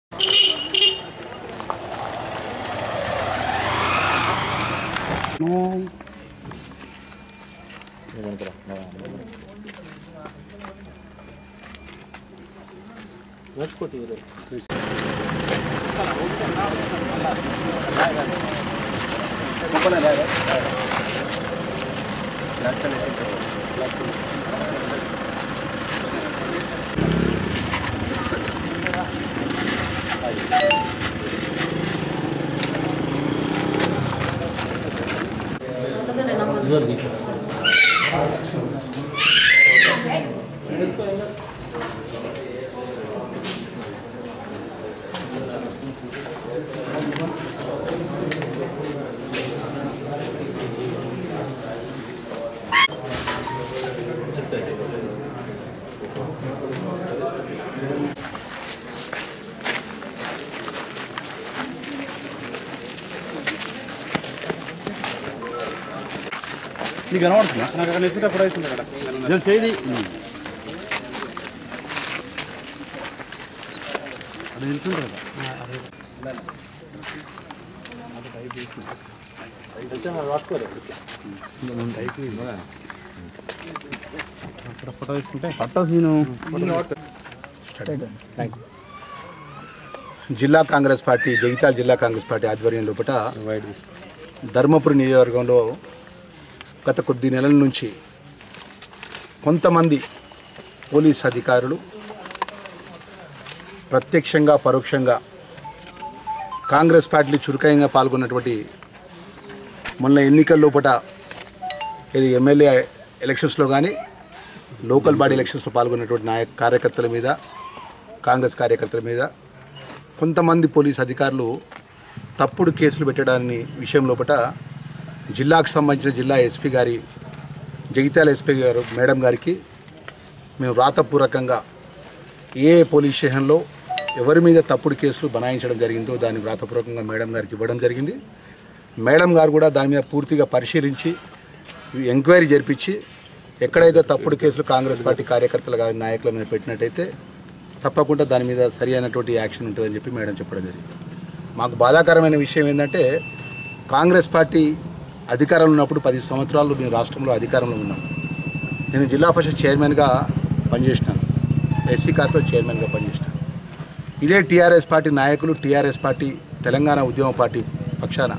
నీకు కనబడుతుందా నాకు అక్కడ ఎత్తుగా కూడా అవుతుంది కదా నేను చేయి అది వెళ్తుంది కదా అక్కడ ఫోటో తీసుకుంటే ఫోటో సీను జిల్లా కాంగ్రెస్ పార్టీ జగిత్యాల జిల్లా కాంగ్రెస్ పార్టీ ఆధ్వర్యం లోపల ధర్మపురి నియోజకవర్గంలో గత కొద్ది నెలల నుంచి కొంతమంది పోలీస్ అధికారులు ప్రత్యక్షంగా పరోక్షంగా కాంగ్రెస్ పార్టీలో చురుకైన పాల్గొన్నటువంటి మొన్న ఎన్నికల లోపల ఇది ఎమ్మెల్యే ఎలక్షన్స్లో కానీ లోకల్ బాడీ ఎలక్షన్స్లో పాల్గొన్నటువంటి నాయక కార్యకర్తల మీద కాంగ్రెస్ కార్యకర్తల మీద కొంతమంది పోలీస్ అధికారులు తప్పుడు కేసులు పెట్టడాన్ని విషయం లోపల జిల్లాకు సంబంధించిన జిల్లా ఎస్పీ గారి జగిత్యాల ఎస్పీ గారు మేడం గారికి మేము వ్రాతపూర్వకంగా ఏ పోలీస్ స్టేషన్లో ఎవరి మీద తప్పుడు కేసులు బనాయించడం జరిగిందో దాన్ని వ్రాతపూర్వకంగా మేడం గారికి ఇవ్వడం జరిగింది మేడం గారు కూడా దాని మీద పూర్తిగా పరిశీలించి ఎంక్వైరీ జరిపించి ఎక్కడైతే తప్పుడు కేసులు కాంగ్రెస్ పార్టీ కార్యకర్తల గారి నాయకుల మీద పెట్టినట్టయితే తప్పకుండా దాని మీద సరి అయినటువంటి యాక్షన్ ఉంటుందని చెప్పి మేడం చెప్పడం జరిగింది మాకు బాధాకరమైన విషయం ఏంటంటే కాంగ్రెస్ పార్టీ అధికారంలో ఉన్నప్పుడు పది సంవత్సరాలు నేను రాష్ట్రంలో అధికారంలో ఉన్నాను నేను జిల్లా పరిషత్ చైర్మన్గా పనిచేసినాను ఎస్సీ కార్పొరేట్ చైర్మన్గా పనిచేసినాను ఇదే టీఆర్ఎస్ పార్టీ నాయకులు టీఆర్ఎస్ పార్టీ తెలంగాణ ఉద్యమ పార్టీ పక్షాన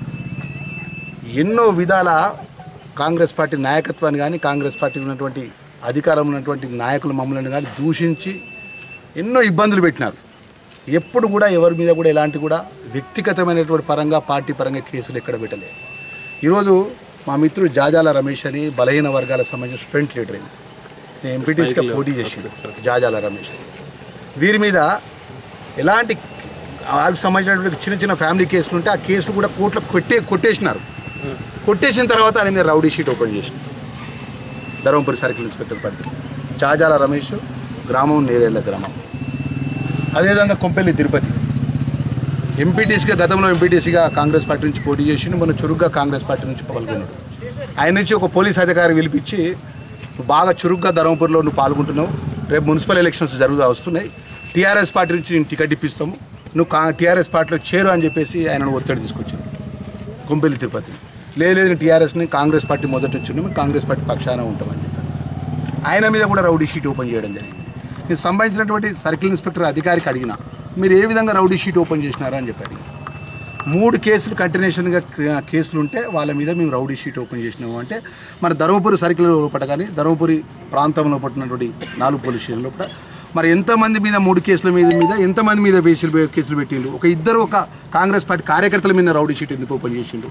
ఎన్నో విధాల కాంగ్రెస్ పార్టీ నాయకత్వాన్ని కానీ కాంగ్రెస్ పార్టీ ఉన్నటువంటి అధికారంలో ఉన్నటువంటి నాయకులు మమ్మల్ని కానీ దూషించి ఎన్నో ఇబ్బందులు పెట్టినారు ఎప్పుడు కూడా ఎవరి మీద కూడా ఎలాంటి కూడా వ్యక్తిగతమైనటువంటి పరంగా పార్టీ పరంగా కేసులు ఎక్కడ పెట్టలేదు ఈరోజు మా మిత్రుడు జాజాల రమేష్ అని బలహీన వర్గాలకు సంబంధించిన స్టూడెంట్ లీడర్ అని నేను ఎంపీటీస్గా పోటీ చేసిండు జాజాల రమేష్ అని వీరి మీద ఎలాంటి వాళ్ళకి సంబంధించినటువంటి చిన్న చిన్న ఫ్యామిలీ కేసులు ఉంటే ఆ కేసులు కూడా కోర్టులో కొట్టే కొట్టేసినారు కొట్టేసిన తర్వాత ఆయన మీద రౌడీ షీట్ ఓపెన్ చేసింది ధర్మపురి సర్కిల్ ఇన్స్పెక్టర్ పరిధి చాజాల రమేష్ గ్రామం నేరేళ్ల గ్రామం అదేవిధంగా కొంపెల్లి తిరుపతి ఎంపీటీసీగా గతంలో ఎంపీటీసీగా కాంగ్రెస్ పార్టీ నుంచి పోటీ చేసిండు మన చురుగ్గా కాంగ్రెస్ పార్టీ నుంచి పాల్గొన్నాడు ఆయన నుంచి ఒక పోలీస్ అధికారి పిలిపించి "నువ్వు బాగా చురుగ్గా ధర్మపురిలో నువ్వు పాల్గొంటున్నావు రేపు మున్సిపల్ ఎలక్షన్స్ జరుగుతూ వస్తున్నాయి టీఆర్ఎస్ పార్టీ నుంచి నేను టికెట్ ఇప్పిస్తాము నువ్వు కా టీఆర్ఎస్ పార్టీలో చేరు అని చెప్పేసి ఆయనను ఒత్తిడి తీసుకొచ్చాను కొంపెల్లి తిరుపతి లేదు లేదు నేను టీఆర్ఎస్ని కాంగ్రెస్ పార్టీ మొదటి నుంచి ఉన్నాము కాంగ్రెస్ పార్టీ పక్షాన ఉంటామని చెప్పాను ఆయన మీద కూడా రౌడీ షీట్ ఓపెన్ చేయడం జరిగింది నేను సంబంధించినటువంటి సర్కిల్ ఇన్స్పెక్టర్ అధికారికి అడిగిన మీరు ఏ విధంగా రౌడీ షీట్ ఓపెన్ చేసినారా అని చెప్పి అడిగాను మూడు కేసులు కంటిన్యూషన్గా క్రి- కేసులు ఉంటే వాళ్ళ మీద మేము రౌడీ షీట్ ఓపెన్ చేసినాము అంటే మన ధర్మపురి సర్కిల్ లోపల కానీ ధర్మపురి ప్రాంతంలో పట్టినటువంటి నాలుగు పోలీస్ స్టేషన్ లోపల మరి ఎంతమంది మీద మూడు కేసుల మీద మీద ఎంతమంది మీద కేసులు పె- కేసులు పెట్టిండు ఒక ఇద్దరు ఒక కాంగ్రెస్ పార్టీ కార్యకర్తల మీద రౌడీ షీట్ ఎందుకు ఓపెన్ చేసిండు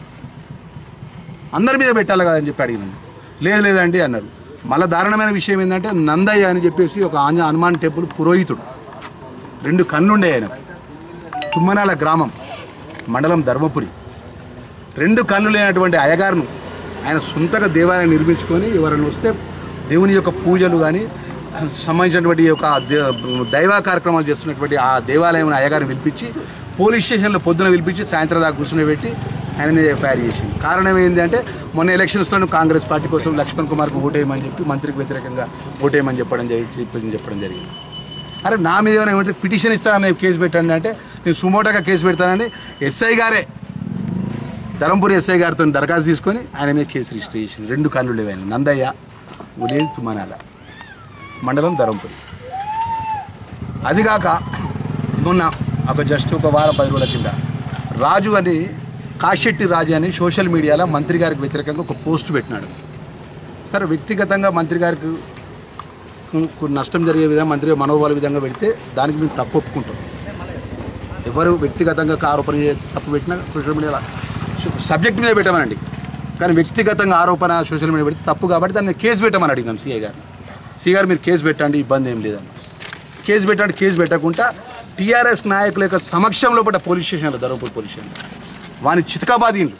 అందరి మీద పెట్టాలి కదా అని చెప్పి అడిగినాను లేదు లేదండి అన్నారు మళ్ళీ దారుణమైన విషయం ఏంటంటే నందయ్య అని చెప్పేసి ఒక ఆంజ హనుమాన్ టెంపుల్ పురోహితుడు రెండు కన్నుండే ఆయన తుమ్మనాల గ్రామం మండలం ధర్మపురి రెండు కళ్ళు లేనటువంటి అయ్యగారును ఆయన సొంతగా దేవాలయం నిర్మించుకొని ఎవరైనా వస్తే దేవుని యొక్క పూజలు కానీ సంబంధించినటువంటి ఈ యొక్క దే- దైవ కార్యక్రమాలు చేస్తున్నటువంటి ఆ దేవాలయం అయ్యగారిని పిలిపించి పోలీస్ స్టేషన్లో పొద్దున పిలిపించి సాయంత్రం దాకా కూర్చుని పెట్టి ఆయన మీద ఎఫ్ఐఆర్ చేసింది కారణం ఏంటి అంటే మొన్న ఎలక్షన్స్లో కాంగ్రెస్ పార్టీ కోసం లక్ష్మణ్ కుమార్కు ఓటేయమని చెప్పి మంత్రికి వ్యతిరేకంగా ఓటేయమని చెప్పడం జరిగి చెప్పడం చెప్పడం జరిగింది అరే నా మీద ఏమైనా ఏమంటే పిటిషన్ ఇస్తాను మేము కేసు పెట్టండి అంటే నేను సుమోటోగా కేసు పెడతానని ఎస్ఐ గారే ధరంపూరి ఎస్ఐ గారితో దరఖాస్తు తీసుకొని ఆయన మీద కేసు రిజిస్టర్ చేసింది రెండు కళ్ళు లేవు ఆయన నందయ్య ఉలేదు తుమానాల మండలం ధరంపూరి అది కాక మొన్న ఒక జస్ట్ ఒక వారం పది రోజుల కింద రాజు అని కాశెట్టి రాజు అని సోషల్ మీడియాలో మంత్రి గారికి వ్యతిరేకంగా ఒక పోస్ట్ పెట్టినాడు సరే వ్యక్తిగతంగా మంత్రి గారికి కు- కు- నష్టం జరిగే విధంగా మంత్రి గారి మనోభావాల విధంగా పెడితే దానికి మేము తప్పు ఒప్పుకుంటాం ఎవరు వ్యక్తిగతంగా ఆరోపణ చే- తప్పు పెట్టినా సోషల్ మీడియాలో సబ్జెక్ట్ మీద పెట్టమనండి కానీ వ్యక్తిగతంగా ఆరోపణ సోషల్ మీడియా పెడితే తప్పు కాబట్టి దాన్ని కేసు పెట్టమని అడిగినాం సీఐ గారిని సీఐ గారు మీరు కేసు పెట్టండి ఇబ్బంది ఏం లేదన్న కేసు పెట్టండి కేసు పెట్టకుండా టీఆర్ఎస్ నాయకుల యొక్క సమక్షంలో పడ్డ పోలీస్ స్టేషన్లో ధర్మపూర్ పోలీస్ స్టేషన్ వాని చితకాబాదీలు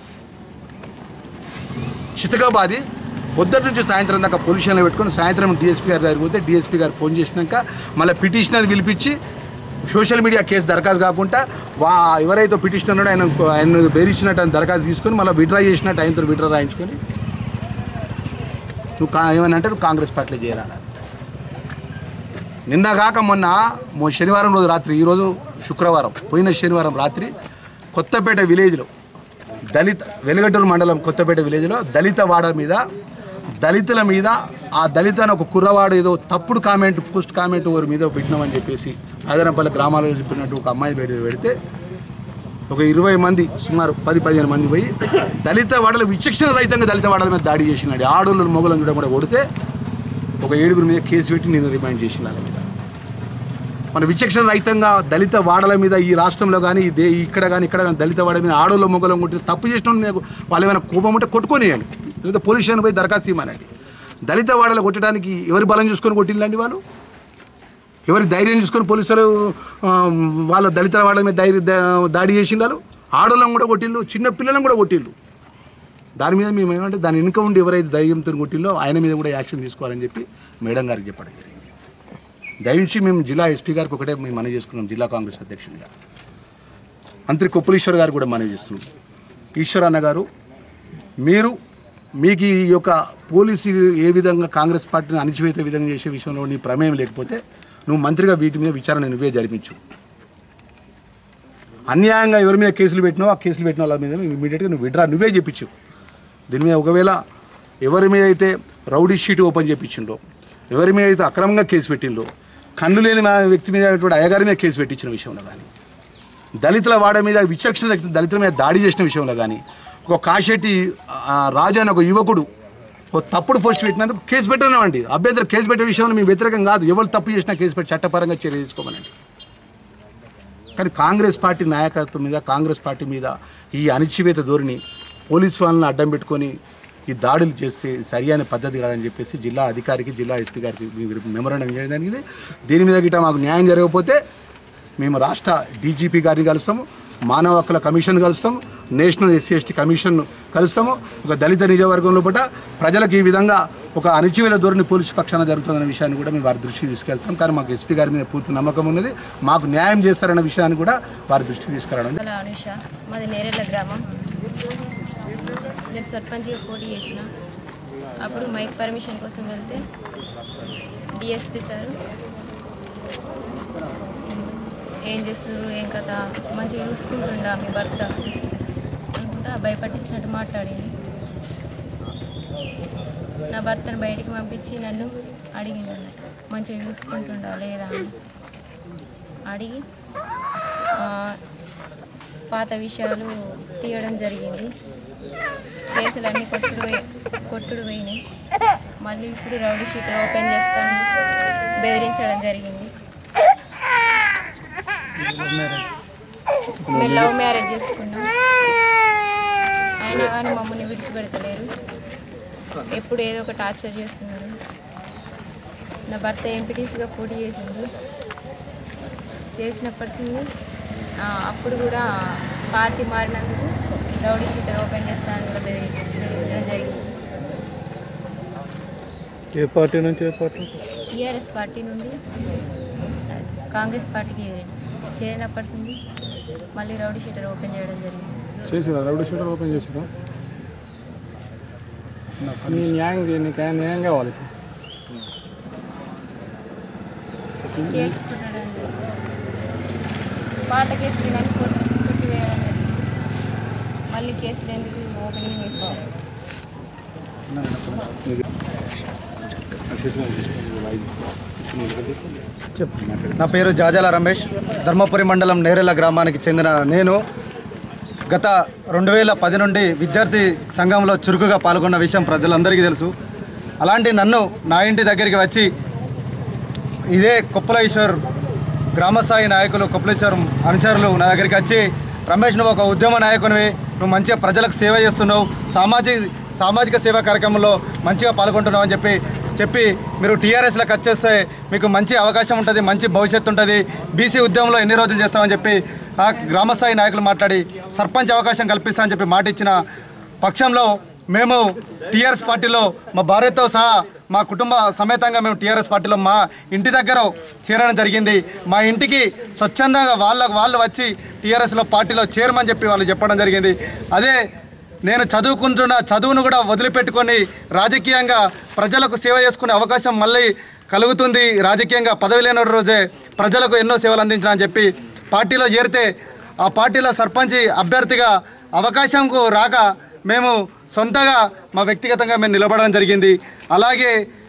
చితకాబాది పొద్దుటి నుంచి సాయంత్రం దాకా పోలీస్ స్టేషన్లో పెట్టుకొని సాయంత్రం డిఎస్పీ గారి దగ్గరికి పోతే డిఎస్పీ గారు ఫోన్ చేసినాక మళ్ళీ పిటిషనర్ పిలిపించి సోషల్ మీడియా కేసు దరఖాస్తు కాకుండా వా ఎవరైతే పిటిషనర్ ఉన్నాడో ఆయన ఆయన బెదిరించినట్టు ఆయన దరఖాస్తు తీసుకొని మళ్ళీ విడ్రా చేసినట్టు ఆయనతో విడ్రా రాయించుకొని నువ్వు కా ఏమని అంటే నువ్వు కాంగ్రెస్ పార్టీలో చేరాలి నిన్న కాక మొన్న మొ శనివారం రోజు రాత్రి ఈరోజు శుక్రవారం పోయిన శనివారం రాత్రి కొత్తపేట విలేజ్లో దళిత వెలుగడ్డూరు మండలం కొత్తపేట విలేజ్లో దళిత వాడ మీద దళితుల మీద ఆ దళిత అని ఒక కుర్రవాడు ఏదో తప్పుడు కామెంట్ పోస్ట్ కామెంట్ వారి మీద పెట్టినామని చెప్పేసి రాజనపల్లి గ్రామాలలో చెప్పినట్టు ఒక అమ్మాయి పెడితే పెడితే ఒక ఇరవై మంది సుమారు పది పదిహేను మంది పోయి దళిత వాడలు విచక్షణ రహితంగా దళిత వాడల మీద దాడి చేసినాడు ఆడోళ్ళు మొగలను చూడడం కూడా కొడితే ఒక ఏడుగురు మీద కేసు పెట్టి నేను రిమైండ్ చేసిన వాళ్ళ మీద మన విచక్షణ రహితంగా దళిత వాడల మీద ఈ రాష్ట్రంలో కానీ ఈ దే ఇక్కడ కానీ ఇక్కడ కానీ దళిత వాడ మీద ఆడోళ్ళ మొగలం కొట్టి తప్పు చేసిన వాళ్ళు మీకు వాళ్ళు ఏమైనా కోపం ఉంటే కొట్టుకొనియండి లేదా పోలీస్ స్టేషన్ పోయి దరఖాస్తు ఇవ్వమనండి దళిత వాడలు కొట్టడానికి ఎవరి బలం చూసుకొని కొట్టిల్లండి వాళ్ళు ఎవరి ధైర్యం చూసుకొని పోలీసులు ఆ, వాళ్ళ దళిత వాళ్ళ మీద ధైర్య దా- దాడి చేసిండారు ఆడోళ్ళని కూడా కొట్టిళ్ళు చిన్న పిల్లలను కూడా కొట్టిళ్ళు దాని మీద మేము ఏమంటే దాని వెనుక ఉండి ఎవరైతే ధైర్యంతో కొట్టిల్లో ఆయన మీద కూడా యాక్షన్ తీసుకోవాలని చెప్పి మేడం గారికి చెప్పడం జరిగింది దయించి మేము జిల్లా ఎస్పీ గారికి ఒకటే మేము మనవి చేసుకున్నాం జిల్లా కాంగ్రెస్ అధ్యక్షుడిగా మంత్రి కొప్పులీశ్వర్ గారు కూడా మనవి చేస్తున్నాం ఈశ్వర్ అన్న గారు మీరు మీకు ఈ యొక్క పోలీసు ఏ విధంగా కాంగ్రెస్ పార్టీని అణిచివేత విధంగా చేసే విషయంలో నీ ప్రమేయం లేకపోతే నువ్వు మంత్రిగా వీటి మీద విచారణ నువ్వే జరిపించు అన్యాయంగా ఎవరి మీద కేసులు పెట్టినావు ఆ కేసులు పెట్టిన వాళ్ళ మీద ఇమీడియట్గా నువ్వు విడ్రా నువ్వే చెప్పించు దీని మీద ఒకవేళ ఎవరి మీద అయితే రౌడీ షీట్ ఓపెన్ చేయించిండో ఎవరి మీద అయితే అక్రమంగా కేసు పెట్టిండో కన్ను లేని మా వ్యక్తి మీద అయినటువంటి అయ్యగారి మీద కేసు పెట్టించిన విషయంలో కానీ దళితుల వాడ మీద విచక్షణ వ్యక్తి దళితుల మీద దాడి చేసిన విషయంలో కానీ ఒక కాశెట్టి ఆ, రాజు అనే ఒక యువకుడు ఓ తప్పుడు పోస్ట్ పెట్టినందుకు కేసు పెట్టినామండి అభ్యర్థులు కేసు పెట్టే విషయంలో మేము వ్యతిరేకం కాదు ఎవరు తప్పు చేసినా కేసు పెట్టి చట్టపరంగా చర్య తీసుకోమనండి కానీ కాంగ్రెస్ పార్టీ నాయకత్వం మీద కాంగ్రెస్ పార్టీ మీద ఈ అణిచివేత ధోరణి పోలీసు వాళ్ళని అడ్డం పెట్టుకొని ఈ దాడులు చేస్తే సరి అయిన పద్ధతి కాదని చెప్పేసి జిల్లా అధికారికి జిల్లా ఎస్పీ గారికి మెమోరాండం చేయడం జరిగింది దీని మీద గిట్ట మాకు న్యాయం జరగకపోతే మేము రాష్ట్ర డీజీపీ గారిని కలుస్తాము మానవ హక్కుల కమిషన్ కలుస్తాము నేషనల్ ఎస్సీ ఎస్టీ కమిషన్ కలుస్తాము ఒక దళిత నిజవర్గంలో పట్ల ప్రజలకు ఈ విధంగా ఒక అణిచివేత ధోరణి పోలీసు పక్షాన జరుగుతుందన్న విషయాన్ని కూడా మేము వారి దృష్టికి తీసుకెళ్తాం కానీ మాకు ఎస్పీ గారి మీద పూర్తి నమ్మకం ఉన్నది మాకు న్యాయం చేస్తారన్న విషయాన్ని కూడా వారి దృష్టికి తీసుకురావడం అలా అనుష మాది నేరేళ్ళ గ్రామం నేను సర్పంచ్గా పోటీ చేసిన అప్పుడు మైక్ పర్మిషన్ కోసం వెళ్తే డిఎస్పి సార్ ఏం చేస్తున్నారు ఏం కథ మంచిగా చూసుకుంటుండా మీ భర్త అనుకుంటా భయపట్టించినట్టు మాట్లాడింది నా భర్తను బయటికి పంపించి నన్ను అడిగిండు మంచిగా చూసుకుంటుండా లేదా అని అడిగి ఆ, పాత విషయాలు తీయడం జరిగింది కేసులు అన్నీ కొట్టుడు పోయి- కొట్టుడు పోయినాయి మళ్ళీ ఇప్పుడు రౌడీ షీట్ ఓపెన్ చేస్తాను బెదిరించడం జరిగింది మేము లవ్ మ్యారేజ్ చేసుకున్నాం అయినా కానీ మమ్మల్ని విడిచిపెడతలేరు ఎప్పుడు ఏదో ఒక టార్చర్ చేస్తున్నారు నా భర్త ఎంపీటీసీగా పోటీ చేసింది చేసినప్పటి నుండి ఆ, అప్పుడు కూడా పార్టీ మారినందుకు రౌడీ షీటర్ ఓపెన్ చేస్తానని కూడా బెదిరి- బెదిరించడం జరిగింది ఏ పార్టీ నుంచి ఏ పార్టీ టీఆర్ఎస్ పార్టీ నుండి ఆ, కాంగ్రెస్ పార్టీకి చేరాను చేరినప్పటి నుండి మళ్ళీ రౌడీ షీటర్ ఓపెన్ చేయడం జరిగింది చేసిరా రౌడీ షీటర్ ఓపెన్ చేసిరా నీ న్యాయం చే- నీకు న్యాయం కావాలి కేసు కొట్టడం జరిగింది పాత కేసులు కానీ కొట్టి కొట్టివేయడం జరిగింది మళ్ళీ కేసులు ఎందుకు ఓపెనింగ్ చేశారు నా పేరు జాజాల రమేష్ ధర్మపురి మండలం నేరెల గ్రామానికి చెందిన నేను గత రెండు వేల పది నుండి విద్యార్థి సంఘంలో చురుకుగా పాల్గొన్న విషయం ప్రజలందరికీ తెలుసు అలాంటి నన్ను నా ఇంటి దగ్గరికి వచ్చి ఇదే కొప్పలేశ్వర్ గ్రామస్థాయి నాయకులు కొప్పలేశ్వరం అనుచరులు నా దగ్గరికి వచ్చి రమేష్ నువ్వు ఒక ఉద్యమ నాయకునివి నువ్వు మంచిగా ప్రజలకు సేవ చేస్తున్నావు సామాజిక సామాజిక సేవా కార్యక్రమంలో మంచిగా పాల్గొంటున్నావు అని చెప్పి చెప్పి మీరు టీఆర్ఎస్లోకి వచ్చేస్తే మీకు మంచి అవకాశం ఉంటుంది మంచి భవిష్యత్తు ఉంటుంది బీసీ ఉద్యమంలో ఎన్ని రోజులు చేస్తామని చెప్పి ఆ గ్రామస్థాయి నాయకులు మాట్లాడి సర్పంచ్ అవకాశం కల్పిస్తా అని చెప్పి మాట ఇచ్చిన పక్షంలో మేము టీఆర్ఎస్ పార్టీలో మా భార్యతో సహా మా కుటుంబ సమేతంగా మేము టీఆర్ఎస్ పార్టీలో మా ఇంటి దగ్గర చేరడం జరిగింది మా ఇంటికి స్వచ్ఛందంగా వాళ్ళకు వాళ్ళు వచ్చి టీఆర్ఎస్లో పార్టీలో చేరమని చెప్పి వాళ్ళు చెప్పడం జరిగింది అదే నేను చదువుకుంటున్న చదువును కూడా వదిలిపెట్టుకొని రాజకీయంగా ప్రజలకు సేవ చేసుకునే అవకాశం మళ్ళీ కలుగుతుంది రాజకీయంగా పదవి లేని రోజే ప్రజలకు ఎన్నో సేవలు అందించిన అని చెప్పి పార్టీలో చేరితే ఆ పార్టీలో సర్పంచ్ అభ్యర్థిగా అవకాశంకు రాక మేము సొంతగా మా వ్యక్తిగతంగా మేము నిలబడడం జరిగింది అలాగే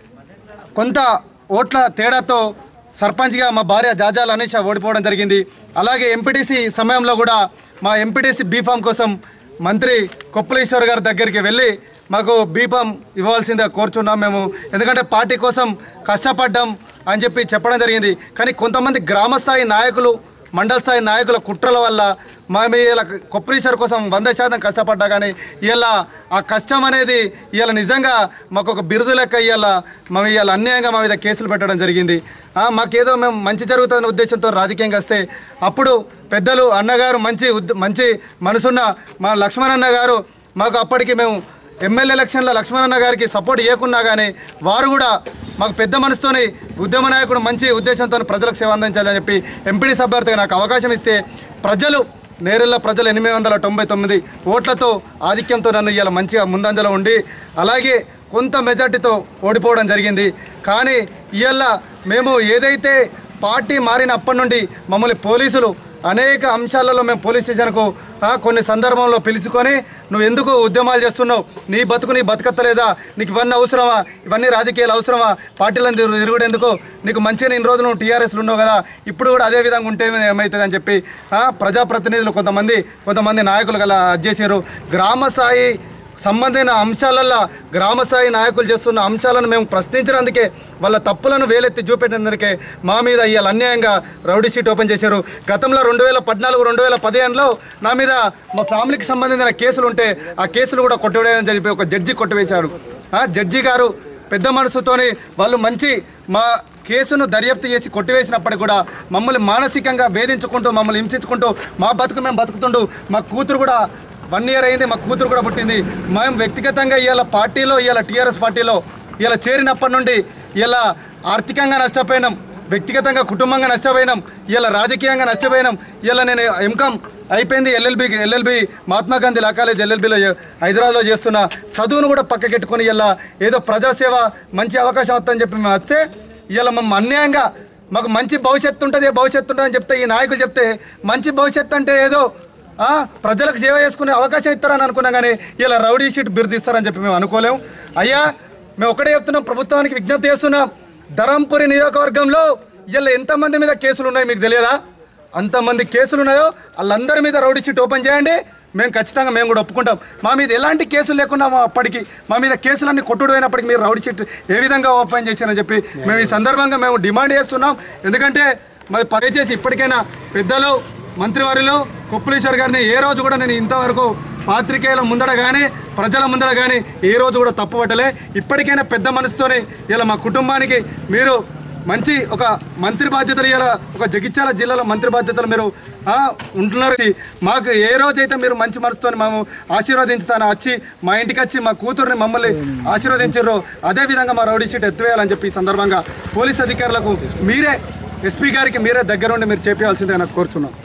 కొంత ఓట్ల తేడాతో సర్పంచ్గా మా భార్య జాజాల అనీష ఓడిపోవడం జరిగింది అలాగే ఎంపీటీసీ సమయంలో కూడా మా ఎంపీటీసీ బీఫామ్ కోసం మంత్రి కొప్పలేశ్వర్ గారి దగ్గరికి వెళ్ళి మాకు బీఫామ్ ఇవ్వాల్సిందే కోరుచున్నాం మేము ఎందుకంటే పార్టీ కోసం కష్టపడ్డాం అని చెప్పి చెప్పడం జరిగింది కానీ కొంతమంది గ్రామస్థాయి నాయకులు మండల స్థాయి నాయకుల కుట్రల వల్ల మేము ఇలా కొప్పరీశ్వర్ కోసం వంద శాతం కష్టపడ్డా కానీ ఇలా ఆ కష్టం అనేది ఇవాళ నిజంగా మాకు ఒక బిరుదు లెక్క ఇవాళ మేము ఇవాళ అన్యాయంగా మా మీద కేసులు పెట్టడం జరిగింది ఆ, మాకేదో మేము మంచి జరుగుతుందనే ఉద్దేశంతో రాజకీయంగా వస్తే అప్పుడు పెద్దలు అన్నగారు మంచి ఉద్- మంచి మనసున్న మా లక్ష్మణ్ అన్న గారు మాకు అప్పటికి మేము ఎమ్మెల్యే ఎలక్షన్లో లక్ష్మణన్న గారికి సపోర్ట్ ఇవ్వకున్నా కానీ వారు కూడా మాకు పెద్ద మనసుతోని ఉద్యమ నాయకుడు మంచి ఉద్దేశంతో ప్రజలకు సేవ అందించాలని చెప్పి ఎంపీడీ అభ్యర్థిగా నాకు అవకాశం ఇస్తే ప్రజలు నేరెళ్ళ ప్రజలు ఎనిమిది వందల తొంభై తొమ్మిది ఓట్లతో ఆధిక్యంతో నన్ను ఇవాళ మంచిగా ముందంజలో ఉండి అలాగే కొంత మెజార్టీతో ఓడిపోవడం జరిగింది కానీ ఇవాళ మేము ఏదైతే పార్టీ మారినప్పటి నుండి మమ్మల్ని పోలీసులు అనేక అంశాలలో మేము పోలీస్ స్టేషన్కు ఆ, కొన్ని సందర్భంలో పిలుచుకొని నువ్వు ఎందుకు ఉద్యమాలు చేస్తున్నావు నీ బతుకు నీ బతకత్తలేదా నీకు ఇవన్నీ అవసరమా ఇవన్నీ రాజకీయాలు అవసరమా పార్టీలను తిరుగు తిరుగుడు ఎందుకు నీకు మంచిగా ఇన్ని రోజులు నువ్వు టీఆర్ఎస్లో ఉన్నావు కదా ఇప్పుడు కూడా అదే విధంగా ఉంటే ఏమవుతుంది అని చెప్పి ఆ, ప్రజాప్రతినిధులు కొంతమంది కొంతమంది నాయకులు గల చేసారు గ్రామ స్థాయి సంబంధమైన అంశాలల్లో గ్రామస్థాయి నాయకులు చేస్తున్న అంశాలను మేము ప్రశ్నించినందుకే వాళ్ళ తప్పులను వేలెత్తి చూపెట్టినందుకే మా మీద ఇవాళ అన్యాయంగా రౌడీ షీట్ ఓపెన్ చేశారు గతంలో రెండు వేల పద్నాలుగు రెండు వేల పదిహేనులో నా మీద మా ఫ్యామిలీకి సంబంధించిన కేసులు ఉంటే ఆ కేసులు కూడా కొట్టివేయని చెప్పి ఒక జడ్జి కొట్టివేశాడు ఆ జడ్జి గారు పెద్ద మనసుతోని వాళ్ళు మంచి మా కేసును దర్యాప్తు చేసి కొట్టివేసినప్పటికి కూడా మమ్మల్ని మానసికంగా వేధించుకుంటూ మమ్మల్ని హింసించుకుంటూ మా బతుకు మేము బతుకుతుంటూ మా కూతురు కూడా వన్ ఇయర్ అయింది మా కూతురు కూడా పుట్టింది మేము వ్యక్తిగతంగా ఇవాళ పార్టీలో ఇవాళ టీఆర్ఎస్ పార్టీలో ఇలా చేరినప్పటి నుండి ఇలా ఆర్థికంగా నష్టపోయినాం వ్యక్తిగతంగా కుటుంబంగా నష్టపోయినాం ఇలా రాజకీయంగా నష్టపోయినాం ఇలా నేను ఎంకామ్ అయిపోయింది LLB LLB Mahatma Gandhi law college ఎల్ఎల్బిలో హైదరాబాద్లో చేస్తున్న చదువును కూడా పక్కకెట్టుకొని ఇలా ఏదో ప్రజాసేవ మంచి అవకాశం వస్తుందని చెప్పి మేము వస్తే ఇలా మేము అన్యాయంగా మాకు మంచి భవిష్యత్తు ఉంటుంది భవిష్యత్తు ఉంటుంది అని చెప్తే ఈ నాయకులు చెప్తే మంచి భవిష్యత్తు అంటే ఏదో ఆ, ప్రజలకు సేవ చేసుకునే అవకాశం ఇస్తారని అనుకున్నా కానీ ఇలా రౌడీ షీట్ బిరుదు ఇస్తారని చెప్పి మేము అనుకోలేము అయ్యా మేము ఒకటే చెప్తున్నాం ప్రభుత్వానికి విజ్ఞప్తి చేస్తున్నాం ధరంపురి నియోజకవర్గంలో ఇలా ఎంతమంది మీద కేసులు ఉన్నాయి మీకు తెలియదా అంతమంది కేసులు ఉన్నాయో వాళ్ళందరి మీద రౌడీ షీట్ ఓపెన్ చేయండి మేము ఖచ్చితంగా మేము కూడా ఒప్పుకుంటాం మా మీద ఎలాంటి కేసులు లేకుండా మా అప్పటికి మా మీద కేసులన్నీ కొట్టుడు అయినప్పటికీ మీరు రౌడీ షీట్ ఏ విధంగా ఓపెన్ చేశారని చెప్పి మేము ఈ సందర్భంగా మేము డిమాండ్ చేస్తున్నాం ఎందుకంటే మరి దయచేసి ఇప్పటికైనా పెద్దలు మంత్రివారిలో కొప్పులీశ్వర్ గారిని ఏ రోజు కూడా నేను ఇంతవరకు పాత్రికేయుల ముందర కానీ ప్రజల ముందర కానీ ఏ రోజు కూడా తప్పుపట్టలే ఇప్పటికైనా పెద్ద మనసుతోనే ఇలా మా కుటుంబానికి మీరు మంచి ఒక మంత్రి బాధ్యతలు ఇలా ఒక జగిత్యాల జిల్లాలో మంత్రి బాధ్యతలు మీరు ఆ, ఉంటున్నారు మాకు ఏ రోజైతే మీరు మంచి మనసుతో మేము ఆశీర్వదించుతాను వచ్చి మా ఇంటికి వచ్చి మా కూతుర్ని మమ్మల్ని ఆశీర్వదించారు అదే విధంగా మా రౌడీ షీట్ ఎత్తివేయాలని చెప్పి ఈ సందర్భంగా పోలీస్ అధికారులకు మీరే ఎస్పీ గారికి మీరే దగ్గరుండి మీరు చేపించాల్సిందే నాకు కోరుచున్నాం